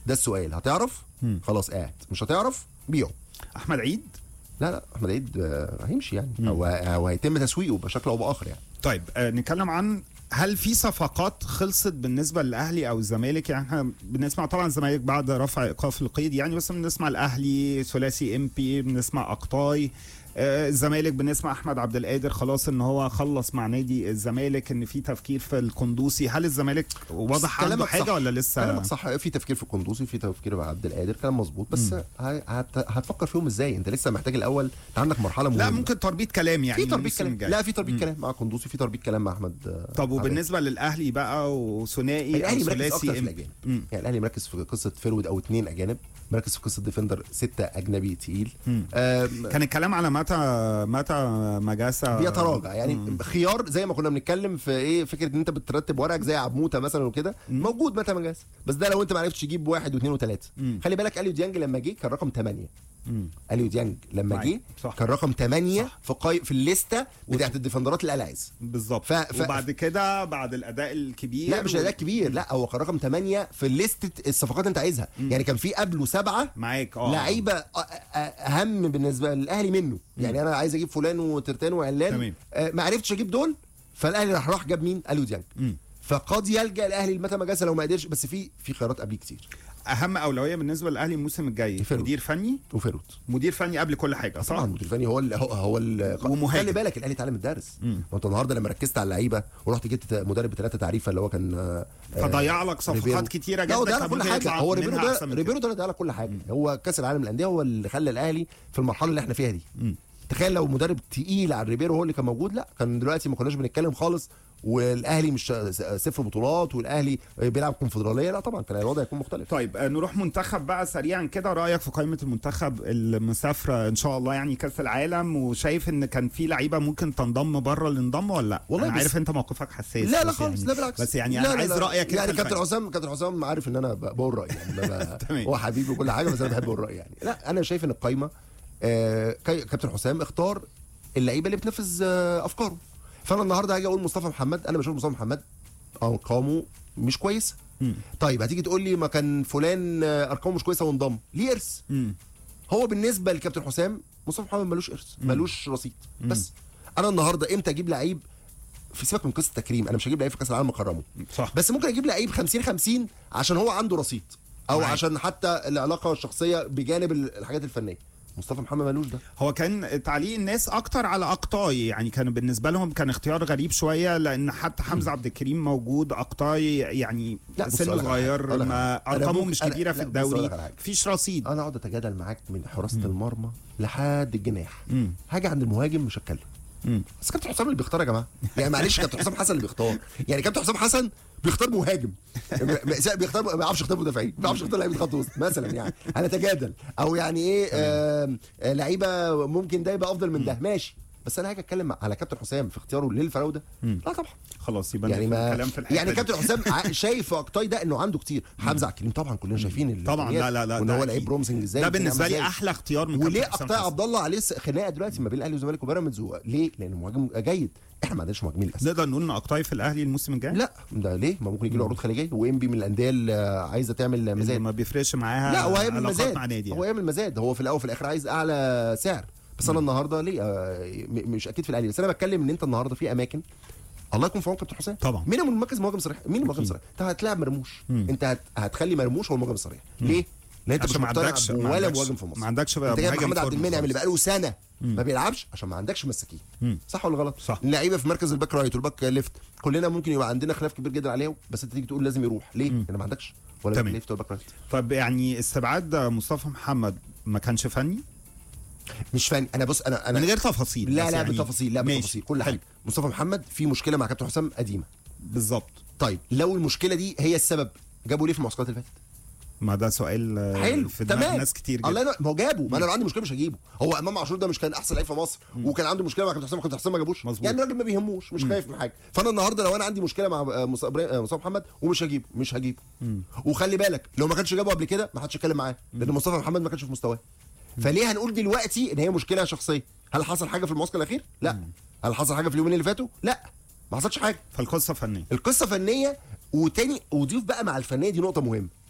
ده السؤال هتعرف خلاص قاعد مش هتعرف بيعه احمد عيد لا لا احمد عيد آه، هيمشي يعني او او هيتم تسويقه بشكل او باخر يعني طيب آه نتكلم عن هل في صفقات خلصت بالنسبه للاهلي او الزمالك يعني احنا بنسمع طبعا الزمالك بعد رفع ايقاف القيد يعني بس بنسمع الاهلي ثلاثي ام بي بنسمع اقطاي آه، الزمالك بنسمع احمد عبد القادر خلاص ان هو خلص مع نادي الزمالك ان في تفكير في القندوسي هل الزمالك واضح عنده كلامك حاجه صح. ولا لسه كلامك صح في تفكير في القندوسي في تفكير في عبد القادر كلام مظبوط بس هي- هت... هتفكر فيهم ازاي انت لسه محتاج الاول انت عندك مرحله مهمه لا ممكن تربيط كلام يعني في تربيط الموسم كلام الجاي. لا في تربيط كلام مع قندوسي في تربيط كلام مع احمد آه، طب عبد وبالنسبه للاهلي بقى وثنائي الاهلي او مركز اكتر ثلاثي في ام الاجانب مم. يعني الاهلي مركز في قصه فيرود او اثنين اجانب مركز في قصه ديفندر سته اجنبي تقيل آم، كان الكلام على متى متى مجاسة بيتراجع يعني خيار زي ما كنا بنتكلم في ايه فكره ان انت بترتب ورقك زي عبموته مثلا وكده موجود متى مجاز بس ده لو انت ما عرفتش تجيب واحد واثنين وثلاثه خلي بالك اليو ديانج لما جه كان رقم 8 اليو ديانج لما معاك. جه صح. كان رقم 8 صح. في قاي... في الليسته بتاعت الديفندرات اللي عايز بالظبط ف- ف- وبعد كده بعد الاداء الكبير لا مش و- اداء كبير لا هو كان رقم 8 في ليسته الصفقات اللي انت عايزها يعني كان في قبله سبعه معاك اه لعيبه أ- أ- اهم بالنسبه للاهلي منه يعني انا عايز اجيب فلان وترتان وعلان تمام. آه، ما عرفتش اجيب دول فالاهلي راح راح جاب مين اليو ديانج مم. فقد يلجا الاهلي لمتى مجاسه لو ما قدرش بس في في خيارات قبليه كتير اهم اولويه بالنسبه للاهلي الموسم الجاي فيرود. مدير فني وفيروت مدير فني قبل كل حاجه صح طبعا المدير الفني هو ال هو, هو ال ومهاجم. خلي بالك الاهلي اتعلم الدرس ما انت النهارده لما ركزت على اللعيبه ورحت جبت مدرب بثلاثه تعريفه اللي هو كان آه، آه، فضيع لك صفقات ريبيرو. كتيره لا هو جدا ده كان كل ممكن حاجه يطلع هو منها ريبيرو ده أحسن من كده. ريبيرو ده ده كل حاجه هو كاس العالم للانديه هو اللي خلى الاهلي في المرحله اللي احنا فيها دي تخيل لو مدرب تقيل على ريبيرو هو اللي كان موجود لا كان دلوقتي ما كناش بنتكلم خالص والاهلي مش صفر بطولات والاهلي بيلعب كونفدراليه لا طبعا كان الوضع هيكون مختلف طيب آه، نروح منتخب بقى سريعا كده رايك في قائمه المنتخب المسافره ان شاء الله يعني كاس العالم وشايف ان كان في لعيبه ممكن تنضم بره اللي انضموا ولا لا والله انا بس- عارف انت موقفك حساس لا لا بس خالص يعني لا بالعكس بس يعني لا انا لا عايز لا. رايك يعني أنت كابتن الفني. حسام كابتن حسام عارف ان انا ب- بقول رايي يعني ب- ب- تمام. هو حبيبي وكل حاجه بس انا بحب اقول رايي يعني لا انا شايف ان القايمه آه، كاي- كابتن حسام اختار اللعيبه اللي بتنفذ آه، افكاره فانا النهارده هاجي اقول مصطفى محمد انا بشوف مصطفى محمد ارقامه مش كويسه مم. طيب هتيجي تقول لي ما كان فلان آه، ارقامه مش كويسه وانضم ليه ارث مم. هو بالنسبه لكابتن حسام مصطفى محمد ملوش ارث ملوش رصيد بس انا النهارده امتى اجيب لعيب في سيبك من قصه تكريم انا مش هجيب لعيب في كاس العالم اكرمه صح بس ممكن اجيب لعيب 50 50 عشان هو عنده رصيد او معاك. عشان حتى العلاقه الشخصيه بجانب ال- الحاجات الفنيه مصطفى محمد ملوش ده هو كان تعليق الناس اكتر على اقطاي يعني كان بالنسبه لهم كان اختيار غريب شويه لان حتى حمزه عبد الكريم موجود اقطاي يعني لا، بص سنه أقول لك على حاجة. صغير أقول لك ما على حاجة. أنا ارقامه ممكن- مش أنا- كبيره في لا، بص أقول الدوري لك على حاجة. مفيش رصيد انا اقعد اتجادل معاك من حراسه المرمى لحد الجناح مم. هاجي عند المهاجم مش هتكلم مم. بس كابتن حسام اللي بيختار يا جماعه يعني معلش كابتن حسام حسن اللي بيختار يعني كابتن حسام حسن بيختار مهاجم م- بيختار ما بيعرفش يختار مدافعين ما بيعرفش يختار لعيبه خط وسط مثلا يعني انا اتجادل او يعني ايه آه آه، لعيبه ممكن ده يبقى افضل من ده ماشي بس انا هاجي اتكلم على كابتن حسام في اختياره للفراوده لا طبعا خلاص يبقى يعني نقفل ما الكلام في الحته يعني دي. كابتن حسام ع- شايف في اقطاي ده انه عنده كتير حمزه عبد الكريم طبعا كلنا شايفين طبعا لا لا لا وان ده هو أكيد. لعيب برومسنج ازاي ده وكان بالنسبه عامل لي إزاي. احلى اختيار من وليه كابتن حسام اقطاع حسن. عبد الله عليه خناقه دلوقتي ما بين الاهلي والزمالك وبيراميدز و- ليه؟ لان مهاجم جيد احنا ما عندناش مهاجمين للاسف نقدر نقول ان اقطاي في الاهلي الموسم الجاي لا ده ليه؟ ما ممكن يجي له عروض خليجيه وانبي من الانديه اللي عايزه تعمل اللي مزاد ما بيفرقش معاها لا هو هيعمل علاقات مزاد مع نادي هو يعني. يعمل مزاد هو في الاول وفي الاخر عايز اعلى سعر بس انا النهارده ليه آه، م- مش اكيد في الاهلي بس انا بتكلم ان انت النهارده في اماكن الله يكون في عون كابتن حسام طبعا. مين المركز مهاجم صريح مين المهاجم صريح انت هتلاعب مرموش انت هت... هتخلي مرموش هو المهاجم الصريح ليه لان انت مش عشان ما مقتنع عندكش ما ولا عندكش- مهاجم في مصر ما عندكش انت جايب مهاجم محمد عبد فورمة المنعم اللي خالص. بقاله سنه ما بيلعبش عشان ما عندكش مساكين مم. صح ولا غلط صح. اللعيبه في مركز الباك رايت والباك ليفت كلنا ممكن يبقى عندنا خلاف كبير جدا عليهم بس انت تيجي تقول لازم يروح ليه لان ما عندكش ولا تمام. باك ليفت ولا باك رايت طب يعني استبعاد مصطفى محمد ما كانش فني مش فاهم انا بص انا انا من غير تفاصيل لا بس لا يعني بالتفاصيل لا ماشي. بالتفاصيل كل حلو. حاجه مصطفى محمد في مشكله مع كابتن حسام قديمه بالظبط طيب لو المشكله دي هي السبب جابوا ليه في المعسكرات اللي فاتت ما ده سؤال آه، حلو في دماغ تمام ناس كتير الله جدا ينور ما هو جابه ما انا لو عندي مشكله مش هجيبه هو امام عاشور ده مش كان احسن لعيب في مصر وكان عنده مشكله مع كابتن حسام كابتن حسام ما جابوش مظبوط. يعني الراجل ما بيهموش مش خايف من حاجه فانا النهارده لو انا عندي مشكله مع آه، مص- إبراهيم- آه، مصطفى محمد ومش هجيبه مش هجيبه وخلي بالك لو ما كانش جابه قبل كده ما حدش يتكلم معاه لان مصطفى محمد ما كانش في مستواه فليه هنقول دلوقتي ان هي مشكله شخصيه هل حصل حاجه في المعسكر الاخير لا هل حصل حاجه في اليومين اللي فاتوا لا ما حصلش حاجه فالقصه فنيه القصه فنيه وتاني وضيف بقى مع الفنيه دي نقطه مهمه